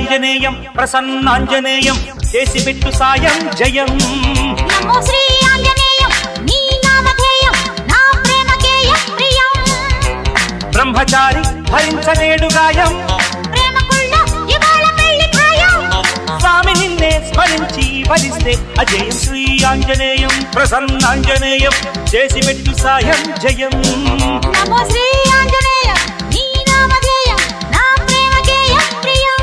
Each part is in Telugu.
ఆంజనేయం ప్రసన్నాంజనేయం చేసి పెట్టు సాయం జయం నమో శ్రీ ఆంజనేయం నీ నామధేయం నా ప్రేమకేయం ప్రియం బ్రహ్మచారి భరించలేడు గాయం ప్రేమకుళ్ళ ఇవాళ పెళ్లి ఖాయం స్వామి నిన్నే స్మరించి వరిస్తే అజయం శ్రీ ఆంజనేయం ప్రసన్నాంజనేయం చేసి పెట్టు సాయం జయం నమో శ్రీ ఆంజనేయం నీ నామధేయం నా ప్రేమకేయం ప్రియం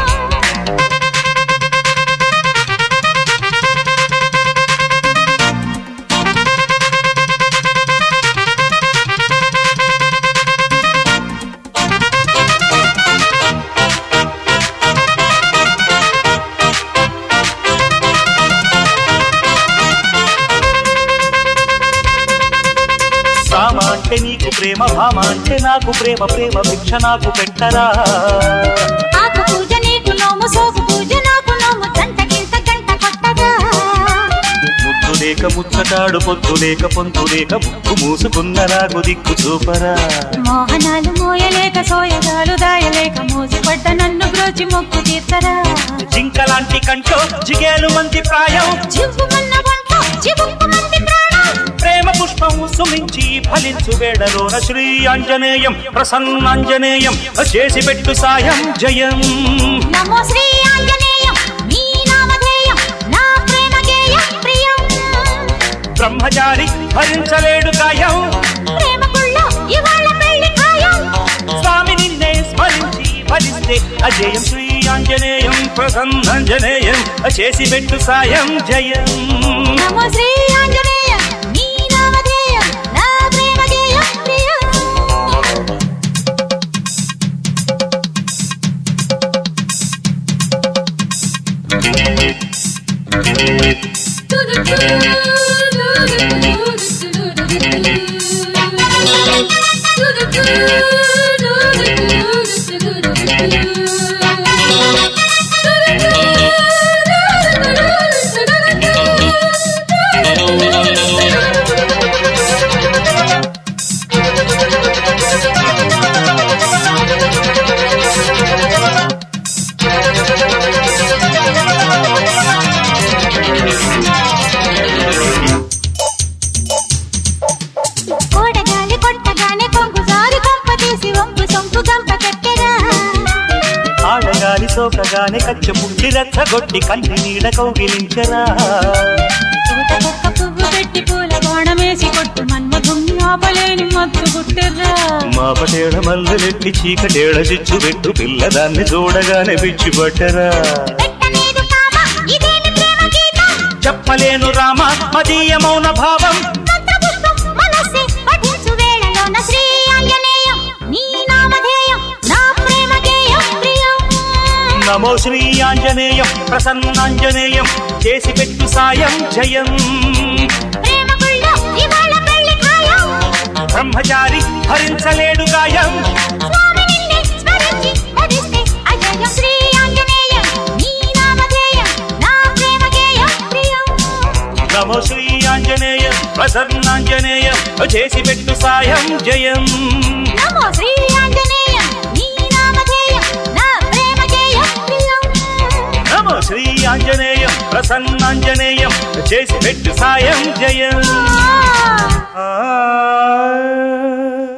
రామ అంటే నీకు ప్రేమ భామ అంటే నాకు ప్రేమ ప్రేమ భిక్ష నాకు పెట్టరా ఆకు పూజ నీకు నోము సోకు పూజ నాకు నోము గంటకింత గంట కొట్టగా ముద్దు లేక ముచ్చటాడు పొద్దు లేక పొందు లేక ముక్కు మూసుకున్న నాకు దిక్కు చూపరా మోహనాలు మోయలేక సోయగాలు దాయలేక మోసిపడ్డ నన్ను బ్రోచి మొక్కు తీర్చరా జింకలాంటి కంట్లో జిగేలు మంది ప్రాయం జివ్వుమన్న వంట చివుక్కుమంది ప్రాణం ప్రేమ పుష్పం సుమించి ఫలించు వేడలోన శ్రీ ఆంజనేయం ప్రసన్నాంజనేయం చేసి పెట్టు సాయం జయం నమో శ్రీ ఆంజనేయం నీ నామధేయం నా ప్రేమగేయం ప్రియం బ్రహ్మచారి భరించలేడు గాయం ప్రేమకుళ్ళ ఇవాళ పెళ్లి ఖాయం స్వామి నిన్నే స్మరించి ఫలిస్తే అజయం శ్రీ ఆంజనేయం ప్రసన్నాంజనేయం చేసి పెట్టు సాయం జయం నమో శ్రీ ఆంజనేయం నీ నామధేయం నా ప్రేమగేయం ప్రియం కోడగాలి కొట్టగానే కొంగు జారి కొంప తీసి వంపు సొంపు గంప కట్టెరా ఆడగాలి సోకగానే కచ్చ పుట్టి రెచ్చగొట్టి కంటి నీడ కౌగిలించరా పూటకొక్క పువ్వు పెట్టి పూల కోణమేసి కొట్టు మన్మధుణ్ణి ఆపలేని మత్తు గుట్టెర్రా మా పటేడ మల్లెలెట్టి చీకటేడ చిచ్చు పెట్టు పిల్లదాన్ని చూడగానే పిచ్చి పట్టరా పెట్టలేదు కామ ఇదేమి ప్రేమ గీతం చెప్పలేను రామ మదీయ మౌన భావం మంత్రపుష్పం మనస్సే పఠించు వేళలోన శ్రీ ఆంజనేయం నీ నామధేయం నా ప్రేమ గేయం ప్రియం నమో శ్రీ ఆంజనేయం ప్రసన్నాంజనేయం చేసి పెట్టు సాయం జయం ప్రేమకుళ్ళ ఇవాళ పెళ్లి ఖాయం బ్రహ్మచారి భరించలేడు గాయం స్వామి నిన్నే స్మరించి భజిస్తే అజయం శ్రీ ఆంజనేయం నీ నామధేయం నా ప్రేమ గేయం ప్రియం నమో శ్రీ ఆంజనేయం ప్రసన్నాంజనేయం చేసి పెట్టు సాయం జయం నమో శ్రీ ఆంజనేయం నీ నామధేయం నా ప్రేమ గేయం ప్రియం నమో శ్రీ ఆంజనేయం ప్రసన్నాంజనేయం చేసి పెట్టు సాయం జయం ఆ ఆ